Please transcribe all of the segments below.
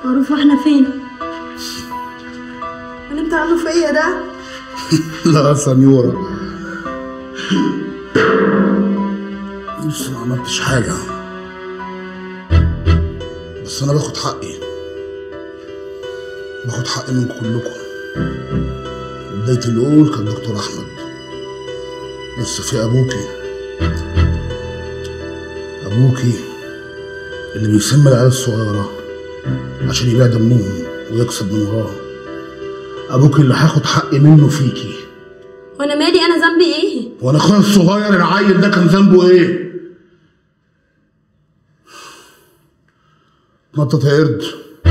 معروف احنا فين اللي انت عامله فيا ده لا سنيورة لسه ما عملتش حاجة بس أنا باخد حقي باخد حقي من كلكم بداية الأول كان دكتور أحمد لسه في أبوكي أبوكي اللي بيسمي العيال الصغيرة عشان يبيع دمهم ويكسب من وراهم أبوكي اللي هاخد حقي منه فيكي وانا مالي انا ذنبي ايه وانا اخويا الصغير العيل ده كان ذنبه ايه؟ نطط يا قرد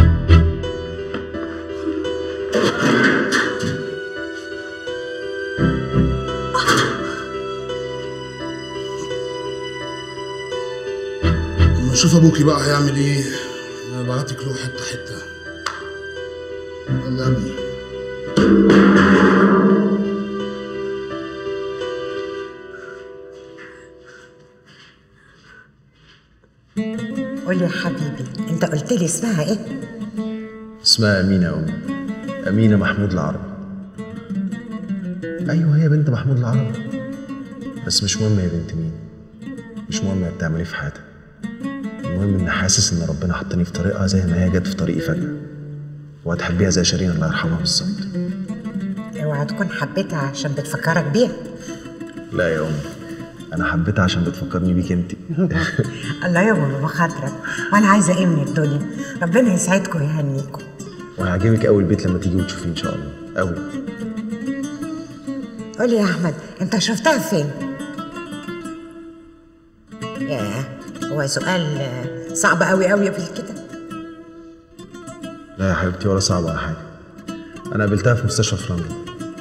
لما نشوف ابوكي بقى هيعمل ايه انا بعتك له حته حته يلا يا ابني قولي يا حبيبي انت قلت لي اسمها ايه اسمها أمينة يا أمي أمينة محمود العربي أيوه هي بنت محمود العربي بس مش مهم هي بنت مين مش مهم هي بتعمل ايه في حياتها المهم إن حاسس إن ربنا حطني في طريقها زي ما هي جت في طريقي فجأة وهتحبيها زي شيرين الله يرحمها بالظبط اوعى تكون حبيتها عشان بتفكرك بيها لا يا أمي أنا حبيتها عشان بتفكرني بيك أنت الله يوم بخاطرك وانا عايزه ايه من الدنيا ربنا يسعدكم ويهنيكم وهيعجبك أوي البيت لما تيجي وتشوفيه إن شاء الله أوي قولي يا احمد انت شفتها فين ياه هو سؤال آه، صعب قوي قوي في كده لا يا حبيبتي ولا صعب ولا حاجة أنا قابلتها في مستشفى في لندن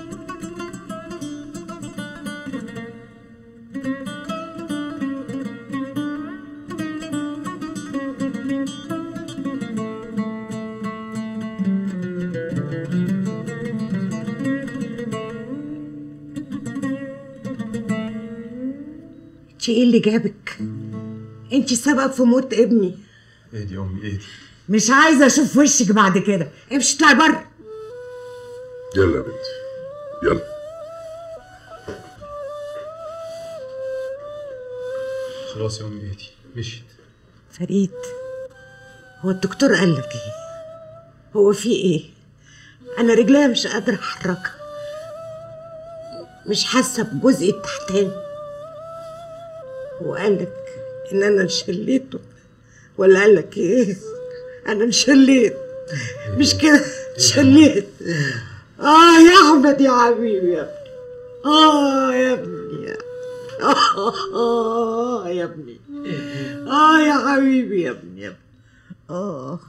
انت ايه اللي جابك انت السبب في موت ابني اهدي يا أمي اهدي مش عايزه اشوف وشك بعد كده امشي اطلعي بره يلا يا بنتي يلا خلاص يا أمي اهدي مشيت فريد هو الدكتور قال لك ايه هو في ايه انا رجليا مش قادره احركها مش حاسه بجزء التحتاني هو قال لك ان انا انشليته ولا قال لك ايه انا انشليت مش كده انشليت اه يا احمد يا حبيبي يا ابني اه يا ابني يا اه يا ابني اه يا حبيبي يا ابني يا ابني اه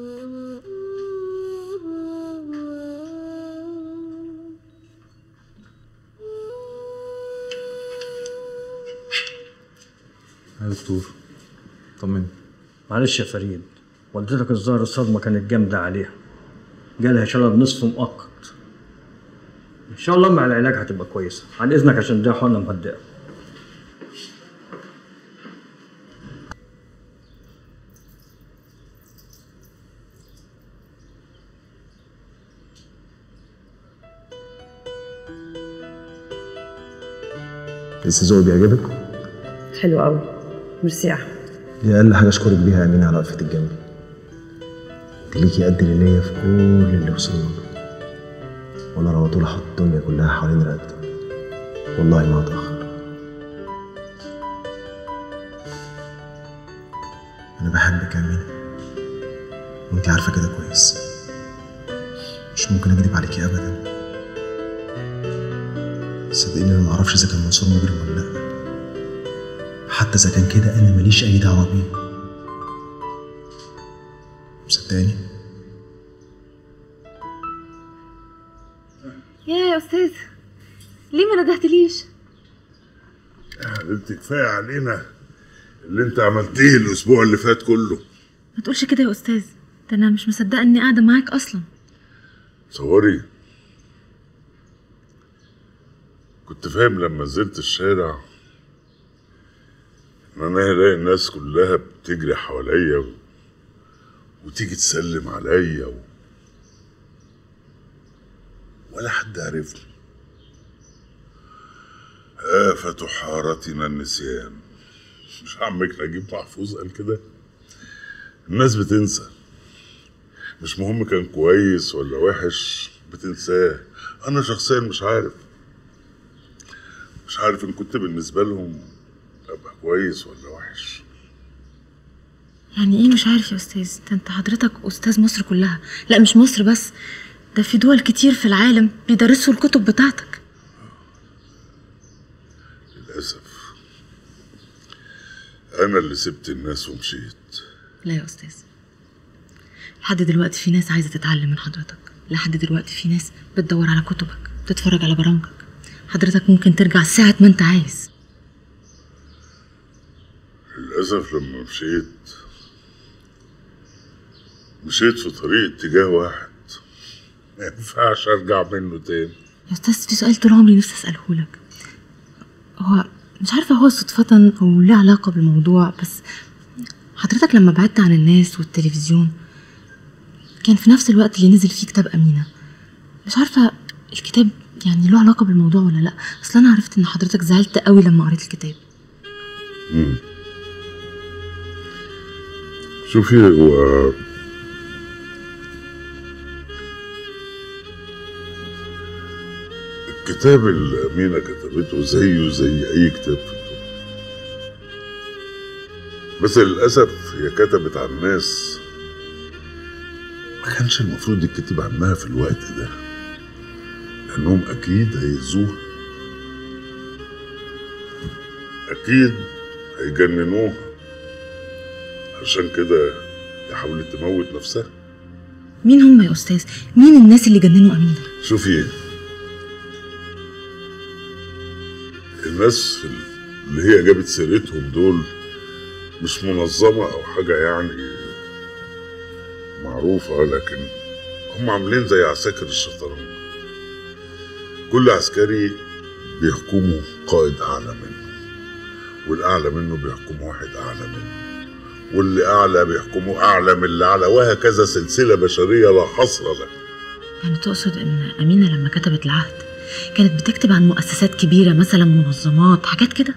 يا دكتور طمني معلش يا فريد والدتك الظاهر الصدمة كانت جامدة عليها جالها شلل نصف مؤقت إن شاء الله مع العلاج هتبقى كويسة عن إذنك عشان ده حقنة مهدئة لسه ذوقي بيعجبك حلو قوي ميرسي يا احمد دي أقل حاجة أشكرك بيها يا أمينة على وقفتك جنبي أنت ليكي قد اللي ليا في كل اللي وصلنا له وأنا لو طول أحط الدنيا كلها حوالين رقبتك والله ما هتأخر أنا بحبك يا أمينة وأنت عارفة كده كويس مش ممكن أكذب عليكي أبدا صدقيني أنا معرفش إذا كان منصور مجرم ولا لأ حتى إذا كان كده أنا ماليش أي دعوة بيه مصدقاني؟ يا يا استاذ ليه ما ندهتليش يا حبيبتي كفايه علينا اللي انت عملتيه الاسبوع اللي فات كله ما تقولش كده يا استاذ ده انا مش مصدقه اني قاعده معاك اصلا تصوري كنت فاهم لما نزلت الشارع ان انا هلاقي الناس كلها بتجري حواليا و... وتيجي تسلم عليا و... ولا حد عرفني آفة حارتنا النسيان مش عمك نجيب محفوظ قال كده الناس بتنسى مش مهم كان كويس ولا وحش بتنساه انا شخصيا مش عارف مش عارف ان كنت بالنسبه لهم ابقى كويس ولا وحش يعني ايه مش عارف يا استاذ ده انت حضرتك استاذ مصر كلها لا مش مصر بس ده في دول كتير في العالم بيدرسوا الكتب بتاعتك للاسف انا اللي سبت الناس ومشيت لا يا استاذ لحد دلوقتي في ناس عايزه تتعلم من حضرتك لحد دلوقتي في ناس بتدور على كتبك بتتفرج على برامجك حضرتك ممكن ترجع ساعة ما انت عايز للاسف لما مشيت مشيت في طريق اتجاه واحد ما ينفعش ارجع منه تاني يا استاذ في سؤال طول عمري نفسي اساله لك هو مش عارفه هو صدفه او ليه علاقه بالموضوع بس حضرتك لما بعدت عن الناس والتلفزيون كان في نفس الوقت اللي نزل فيه كتاب امينه مش عارفه الكتاب يعني له علاقه بالموضوع ولا لا اصل انا عرفت ان حضرتك زعلت قوي لما قريت الكتاب مم. شوفي هو الكتاب اللي أمينة كتبته زيه زي أي كتاب في الدنيا بس للأسف هي كتبت عن ناس ما كانش المفروض يتكتب عنها في الوقت ده لأنهم أكيد هيأذوها أكيد هيجننوها عشان كده هي حاولت تموت نفسها مين هم يا استاذ مين الناس اللي جننوا امينه شوفي الناس اللي هي جابت سيرتهم دول مش منظمة أو حاجة يعني معروفة لكن هم عاملين زي عساكر الشطرنج كل عسكري بيحكمه قائد أعلى منه والأعلى منه بيحكمه واحد أعلى منه واللي أعلى بيحكمه أعلى من اللي أعلى وهكذا سلسلة بشرية لا حصر لها يعني تقصد ان امينه لما كتبت العهد كانت بتكتب عن مؤسسات كبيره مثلا منظمات حاجات كده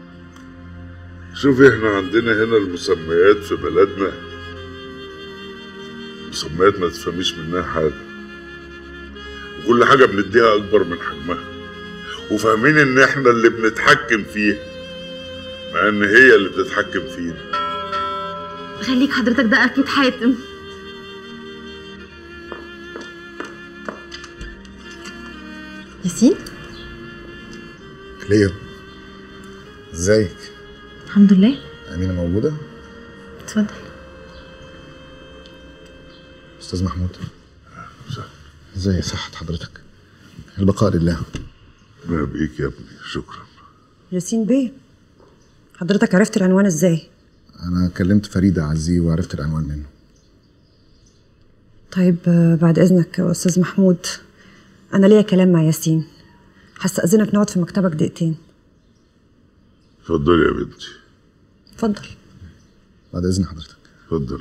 شوفي احنا عندنا هنا المسميات في بلدنا مسميات ما تفهميش منها حاجة وكل حاجة بنديها أكبر من حجمها وفاهمين إن احنا اللي بنتحكم فيها مع إن هي اللي بتتحكم فينا خليك حضرتك ده اكيد حاتم ياسين كلير ازيك الحمد لله أمينة موجودة اتفضل أستاذ محمود ازاي صحة حضرتك البقاء لله ما بيك يا ابني شكرا ياسين بيه حضرتك عرفت العنوان ازاي أنا كلمت فريدة عزي وعرفت العنوان منه طيب آه، بعد اذنك يا استاذ محمود انا ليا كلام مع ياسين هستأذنك نقعد في مكتبك دقيقتين اتفضلي يا بنتي اتفضل بعد إذن حضرتك اتفضل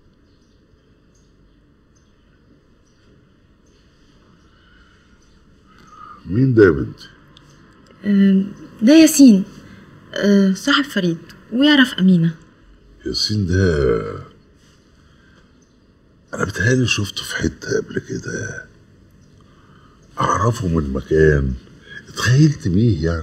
مين ده يا بنتي؟ آه، ده ياسين آه، صاحب فريد ويعرف امينه ياسين ده انا بتهيألي شفته في حتة قبل كده اعرفه من مكان اتخيلت بيه يعني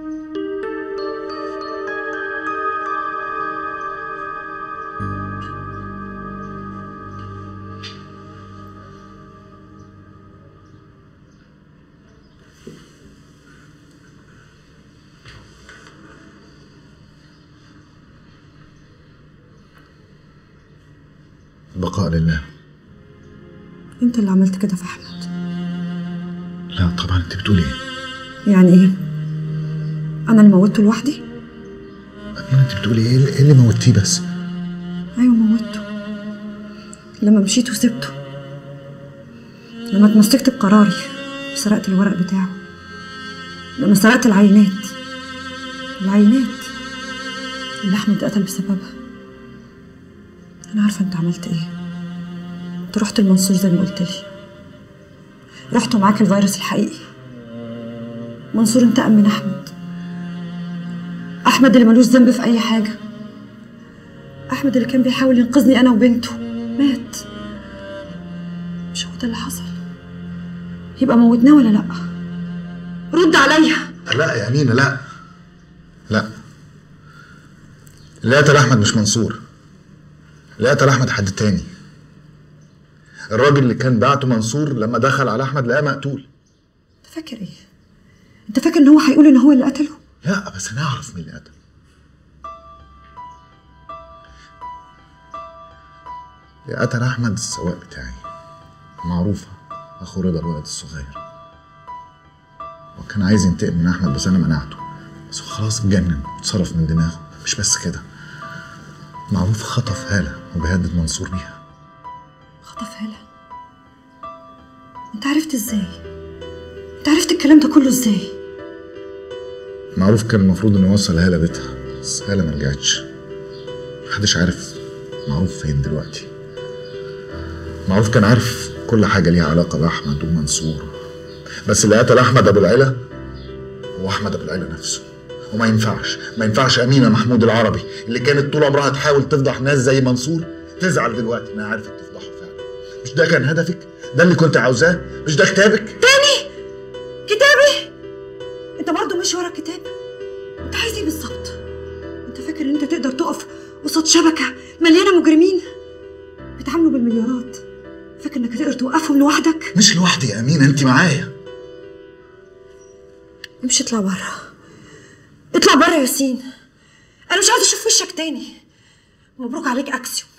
البقاء لله انت اللي عملت كده في احمد لا طبعا أنت بتقولي إيه يعني ايه انا اللي موتته لوحدي أمينة أنت بتقولي إيه إيه اللي موتيه بس ايوه موتته لما مشيت وسبته لما اتمسكت بقراري وسرقت الورق بتاعه لما سرقت العينات العينات اللي احمد قتل بسببها انا عارفه انت عملت ايه انت رحت المنصور زي ما قلت لي رحت معاك الفيروس الحقيقي منصور انتقم من احمد احمد اللي ملوش ذنب في اي حاجه احمد اللي كان بيحاول ينقذني انا وبنته مات مش هو ده اللي حصل يبقى موتناه ولا لا رد عليا لا يا أمينة لا لا اللي قتل أحمد مش منصور اللي قتل أحمد حد تاني الراجل اللي كان بعته منصور لما دخل على أحمد لقاه مقتول انت فاكر ايه انت فاكر ان هو هيقول ان هو اللي قتله لا بس أنا أعرف مين اللي قتله اللي قتل أحمد السواق بتاعي معروفة أخو رضا الولد الصغير وكان عايز ينتقم من أحمد بس أنا منعته بس هو خلاص اتجنن اتصرف من دماغه مش بس كده معروف خطف هالة وبيهدد منصور بيها خطف هالة انت عرفت ازاي انت عرفت الكلام ده كله ازاي معروف كان المفروض انه يوصل هالة بيتها بس هالة ما رجعتش محدش عارف معروف فين دلوقتي معروف كان عارف كل حاجة ليها علاقة بأحمد ومنصور بس اللي قتل أحمد أبو العلا هو أحمد أبو العلا نفسه وما ينفعش ما ينفعش أمينة محمود العربي اللي كانت طول عمرها تحاول تفضح ناس زي منصور تزعل دلوقتي إنها عرفت تفضحه فعلا مش ده كان هدفك؟ ده اللي كنت عاوزاه؟ مش ده كتابك؟ تاني كتابي انت برضه ماشي ورا الكتاب انت عايز ايه بالظبط انت فاكر ان انت تقدر تقف قصاد شبكه مليانه مجرمين بيتعاملوا بالمليارات فاكر انك هتقدر توقفهم لوحدك مش لوحدي يا أمينة أنت معايا امشي اطلع بره اطلع بره يا ياسين انا مش عايزه اشوف وشك تاني مبروك عليك اكسيوم